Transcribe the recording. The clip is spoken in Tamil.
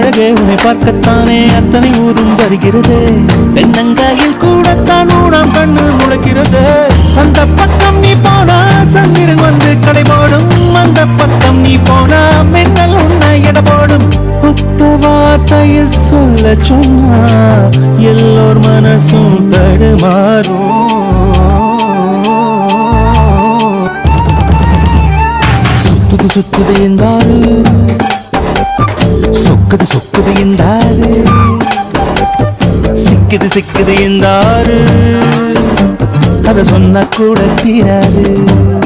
அழகே உன்னை பார்க்கத்தானே அத்தனை ஊரும் வருகிறது தென்னங்காயில் கூடத்தான் ஊனாம் கண்ணு முளைக்கிறது சந்த பக்கம் நீ போனா சந்திரன் வந்து கடை போடும் அந்த பக்கம் நீ போனா மின்னல் உன்னை எட போடும் புத்த வார்த்தையில் சொல்ல சொன்னா எல்லோர் மனசும் தடுமாறும் சுத்துது சுத்துது என்றாரு சொக்குது சொக்குது என்றாரு சிக்குது சிக்குது என்றாரு அத சொன்னா கூட தீராது